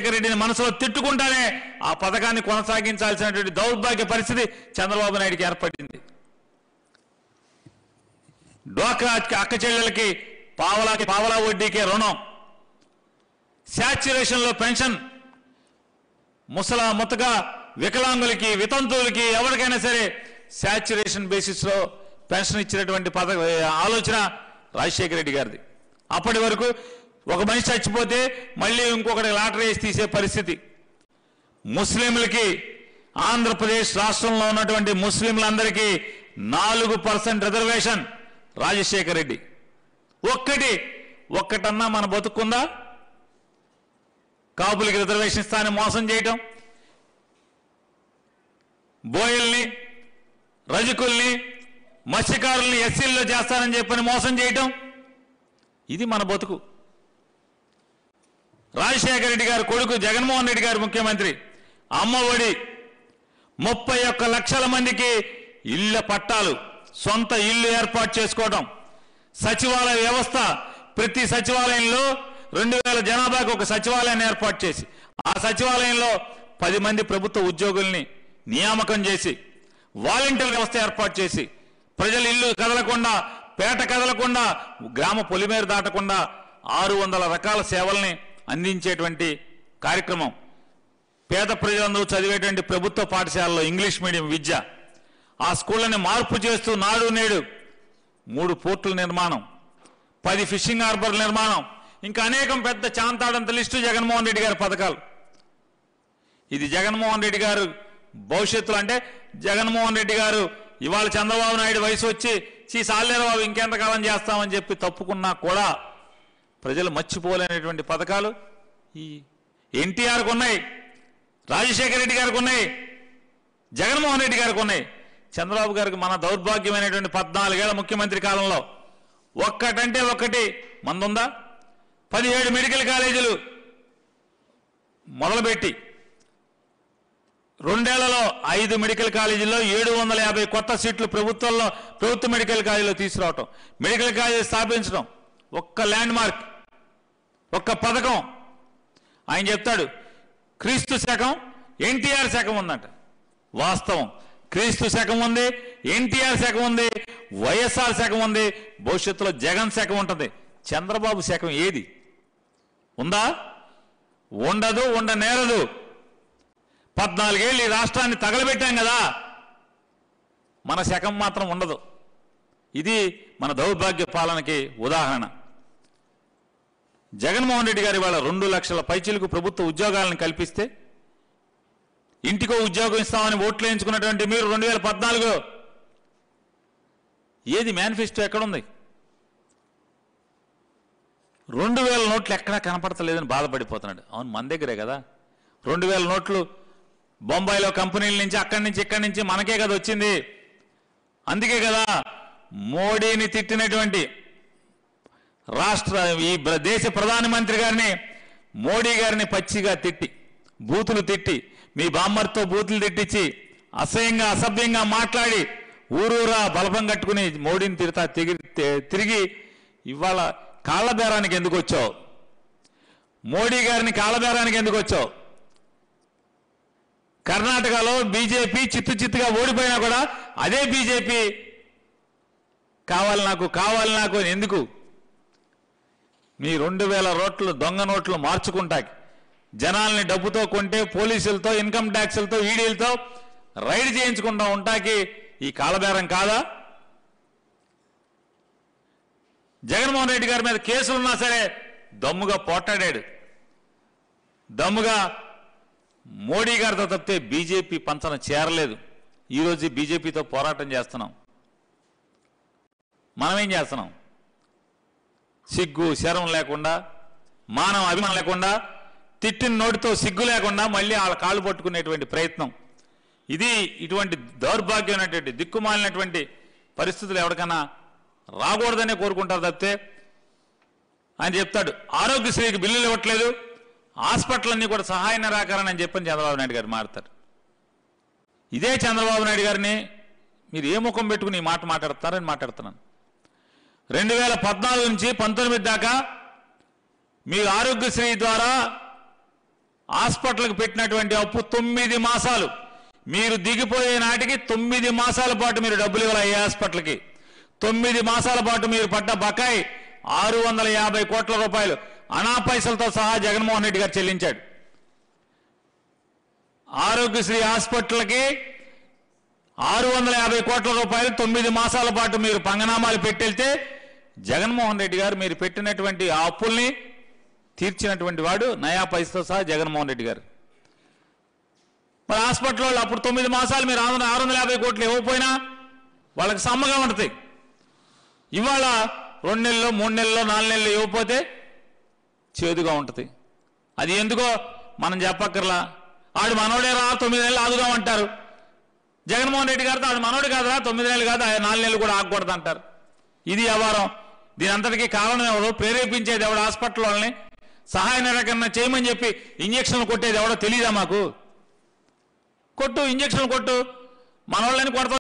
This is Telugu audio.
రాజశేఖర రెడ్డిని మనసులో తిట్టుకుంటానే ఆ పథకాన్ని కొనసాగించాల్సినటువంటి దౌర్భాగ్య పరిస్థితి చంద్రబాబు నాయుడికి ఏర్పడింది డోక్రా అక్క చెల్లెలకి పావలాకి పావలా వడ్డీకే రుణం శాచ్యురేషన్లో పెన్షన్ ముసలా ముతగా వికలాంగులకి వితంతువులకి ఎవరికైనా సరే శాచ్యురేషన్ బేసిస్లో పెన్షన్ ఇచ్చినటువంటి పథక ఆలోచన రాజశేఖర రెడ్డి గారిది అప్పటి వరకు ఒక మనిషి చచ్చిపోతే మళ్ళీ ఇంకొకటి లాటరీ వేసి తీసే పరిస్థితి ముస్లింలకి ఆంధ్రప్రదేశ్ రాష్ట్రంలో ఉన్నటువంటి ముస్లింలందరికీ నాలుగు పర్సెంట్ రిజర్వేషన్ రాజశేఖర రెడ్డి ఒక్కటి ఒక్కటన్నా మన బతుకుందా కాపులకి రిజర్వేషన్ ఇస్తానని మోసం చేయటం బోయల్ని రజకుల్ని మత్స్యకారుల్ని ఎస్సీల్లో చేస్తానని చెప్పని మోసం చేయటం ఇది మన బతుకు రాజశేఖర రెడ్డి గారు కొడుకు జగన్మోహన్ రెడ్డి గారు ముఖ్యమంత్రి అమ్మఒడి ముప్పై ఒక్క లక్షల మందికి ఇళ్ళ పట్టాలు సొంత ఇల్లు ఏర్పాటు చేసుకోవడం సచివాలయ వ్యవస్థ ప్రతి సచివాలయంలో రెండు వేల జనాభాకు ఒక సచివాలయాన్ని ఏర్పాటు చేసి ఆ సచివాలయంలో పది మంది ప్రభుత్వ ఉద్యోగుల్ని నియామకం చేసి వాలంటీర్ వ్యవస్థ ఏర్పాటు చేసి ప్రజలు ఇల్లు కదలకుండా పేట కదలకుండా గ్రామ పొలిమేర దాటకుండా ఆరు వందల రకాల సేవల్ని అందించేటువంటి కార్యక్రమం పేద ప్రజలందరూ చదివేటువంటి ప్రభుత్వ పాఠశాలలో ఇంగ్లీష్ మీడియం విద్య ఆ స్కూళ్ళని మార్పు చేస్తూ నాడు నేడు మూడు పోర్టుల నిర్మాణం పది ఫిషింగ్ హార్బర్ల నిర్మాణం ఇంకా అనేకం పెద్ద చాంతాడంత లిస్టు జగన్మోహన్ రెడ్డి గారి పథకాలు ఇది జగన్మోహన్ రెడ్డి గారు భవిష్యత్తులో అంటే జగన్మోహన్ రెడ్డి గారు ఇవాళ చంద్రబాబు నాయుడు వయసు వచ్చి చీ సాలేరు బాబు ఇంకెంతకాలం చేస్తామని చెప్పి తప్పుకున్నా కూడా ప్రజలు మర్చిపోలేనటువంటి పథకాలు ఈ ఎన్టీఆర్కు ఉన్నాయి రాజశేఖర రెడ్డి గారికి ఉన్నాయి జగన్మోహన్ రెడ్డి గారికి ఉన్నాయి చంద్రబాబు గారికి మన దౌర్భాగ్యమైనటువంటి పద్నాలుగేళ్ల ముఖ్యమంత్రి కాలంలో ఒక్కటంటే ఒక్కటి మందుందా పదిహేడు మెడికల్ కాలేజీలు మొదలుపెట్టి రెండేళ్లలో ఐదు మెడికల్ కాలేజీల్లో ఏడు వందల యాభై కొత్త సీట్లు ప్రభుత్వంలో ప్రభుత్వ మెడికల్ కాలేజీలో తీసుకురావటం మెడికల్ కాలేజీ స్థాపించడం ఒక్క ల్యాండ్ మార్క్ ఒక్క పథకం ఆయన చెప్తాడు క్రీస్తు శకం ఎన్టీఆర్ శకం ఉందంట వాస్తవం క్రీస్తు శకం ఉంది ఎన్టీఆర్ శకం ఉంది వైఎస్ఆర్ శకం ఉంది భవిష్యత్తులో జగన్ శకం ఉంటుంది చంద్రబాబు శకం ఏది ఉందా ఉండదు ఉండ నేరదు పద్నాలుగేళ్ళు ఈ రాష్ట్రాన్ని తగలబెట్టాం కదా మన శకం మాత్రం ఉండదు ఇది మన దౌర్భాగ్య పాలనకి ఉదాహరణ జగన్మోహన్ రెడ్డి గారి వాళ్ళ రెండు లక్షల పైచీలకు ప్రభుత్వ ఉద్యోగాలను కల్పిస్తే ఇంటికో ఉద్యోగం ఇస్తామని ఓట్లు వేయించుకున్నటువంటి మీరు రెండు వేల పద్నాలుగు ఏది మేనిఫెస్టో ఎక్కడుంది రెండు వేల నోట్లు ఎక్కడా కనపడతలేదని బాధపడిపోతున్నాడు అవును మన దగ్గరే కదా రెండు వేల నోట్లు బొంబాయిలో కంపెనీల నుంచి అక్కడి నుంచి ఇక్కడి నుంచి మనకే కదా వచ్చింది అందుకే కదా మోడీని తిట్టినటువంటి రాష్ట్ర ఈ బ్ర- దేశ ప్రధానమంత్రి గారిని మోడీ గారిని పచ్చిగా తిట్టి బూతులు తిట్టి మీ బామ్మర్తో బూతులు తిట్టించి అసహ్యంగా అసభ్యంగా మాట్లాడి ఊరూరా బలపం కట్టుకుని మోడీని తిడతా తిరిగి తిరిగి ఇవాళ కాళ్ళ బేరానికి ఎందుకు వచ్చావు మోడీ గారిని కాళ్ళ బేరానికి ఎందుకు వచ్చావు కర్ణాటకలో బీజేపీ చిత్తు చిత్తుగా ఓడిపోయినా కూడా అదే బీజేపీ కావాలి నాకు కావాలి నాకు అని ఎందుకు మీ రెండు వేల రోట్లు దొంగ నోట్లు మార్చుకుంటాకి జనాల్ని డబ్బుతో కొంటే పోలీసులతో ఇన్కమ్ ట్యాక్సులతో ఈడీలతో రైడ్ చేయించుకుంటా ఉంటాకి ఈ కాలబేరం కాదా జగన్మోహన్ రెడ్డి గారి మీద కేసులున్నా సరే దమ్ముగా పోట్లాడాడు దమ్ముగా మోడీ గారితో తప్పితే బీజేపీ పంచన చేరలేదు ఈరోజు బీజేపీతో పోరాటం చేస్తున్నాం మనం ఏం చేస్తున్నాం సిగ్గు శరం లేకుండా మానవ అభిమానం లేకుండా తిట్టిన నోటితో సిగ్గు లేకుండా మళ్ళీ వాళ్ళ కాళ్ళు పట్టుకునేటువంటి ప్రయత్నం ఇది ఇటువంటి దౌర్భాగ్యమైనటువంటి దిక్కుమాలినటువంటి పరిస్థితులు ఎవరికైనా రాకూడదనే కోరుకుంటారు తప్పితే ఆయన చెప్తాడు ఆరోగ్యశ్రీకి బిల్లులు ఇవ్వట్లేదు హాస్పిటల్ అన్ని కూడా సహాయ నిరాకరణ అని చెప్పని చంద్రబాబు నాయుడు గారు మాట్లాడతారు ఇదే చంద్రబాబు నాయుడు గారిని మీరు ఏ ముఖం పెట్టుకుని ఈ మాట మాట్లాడతారని మాట్లాడుతున్నాను రెండు వేల పద్నాలుగు నుంచి పంతొమ్మిది దాకా మీరు ఆరోగ్యశ్రీ ద్వారా హాస్పిటల్కి పెట్టినటువంటి అప్పు తొమ్మిది మాసాలు మీరు దిగిపోయే నాటికి తొమ్మిది మాసాల పాటు మీరు డబ్బులు ఇవ్వాలి ఏ హాస్పిటల్కి తొమ్మిది మాసాల పాటు మీరు పడ్డ బకాయి ఆరు వందల యాభై కోట్ల రూపాయలు అనా పైసలతో సహా జగన్మోహన్ రెడ్డి గారు చెల్లించాడు ఆరోగ్యశ్రీ హాస్పిటల్కి ఆరు వందల యాభై కోట్ల రూపాయలు తొమ్మిది మాసాల పాటు మీరు పంగనామాలు పెట్టెళ్తే జగన్మోహన్ రెడ్డి గారు మీరు పెట్టినటువంటి ఆ అప్పుల్ని తీర్చినటువంటి వాడు నయా పైసతో సహా జగన్మోహన్ రెడ్డి గారు మరి హాస్పిటల్ వాళ్ళు అప్పుడు తొమ్మిది మాసాలు మీరు ఆరు ఆరు వందల యాభై కోట్లు ఇవ్వకపోయినా వాళ్ళకి సమ్మగా ఉంటుంది ఇవాళ రెండు నెలలు మూడు నెలలు నాలుగు నెలలు ఇవ్వకపోతే చేదుగా ఉంటుంది అది ఎందుకో మనం చెప్పక్కర్లా ఆడు మనోడే రా తొమ్మిది నెలలు ఆగుదామంటారు జగన్మోహన్ రెడ్డి గారితో ఆడు మనోడు కాదురా తొమ్మిది నెలలు కాదు ఆయన నాలుగు నెలలు కూడా ఆగకూడదు అంటారు ఇది వ్యవహారం దీని అంతటికీ కారణం ఎవరు ప్రేరేపించేది ఎవడు హాస్పిటల్ వాళ్ళని సహాయ నిరాకరణ చేయమని చెప్పి ఇంజక్షన్లు కొట్టేది ఎవడో తెలియదా మాకు కొట్టు ఇంజక్షన్లు కొట్టు మన వాళ్ళని కొడతాం